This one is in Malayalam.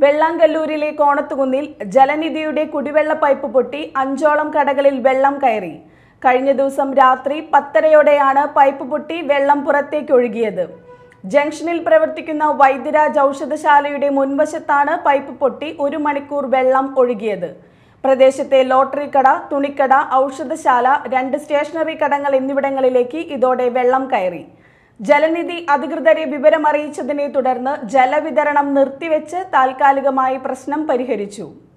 വെള്ളാങ്കല്ലൂരിലെ കോണത്തുകുന്നിൽ ജലനിധിയുടെ കുടിവെള്ള പൈപ്പ് പൊട്ടി അഞ്ചോളം കടകളിൽ വെള്ളം കയറി കഴിഞ്ഞ ദിവസം രാത്രി പത്തരയോടെയാണ് പൈപ്പ് പൊട്ടി വെള്ളം പുറത്തേക്ക് ഒഴുകിയത് ജംഗ്ഷനിൽ പ്രവർത്തിക്കുന്ന വൈദ്യരാജ് ഔഷധശാലയുടെ മുൻവശത്താണ് പൈപ്പ് പൊട്ടി ഒരു മണിക്കൂർ വെള്ളം ഒഴുകിയത് പ്രദേശത്തെ ലോട്ടറി കട തുണിക്കട ഔഷധശാല രണ്ട് സ്റ്റേഷനറി കടകൾ എന്നിവിടങ്ങളിലേക്ക് ഇതോടെ വെള്ളം കയറി ജലനിധി അധികൃതരെ വിവരമറിയിച്ചതിനെ തുടർന്ന് ജലവിതരണം നിർത്തിവെച്ച് താൽക്കാലികമായി പ്രശ്നം പരിഹരിച്ചു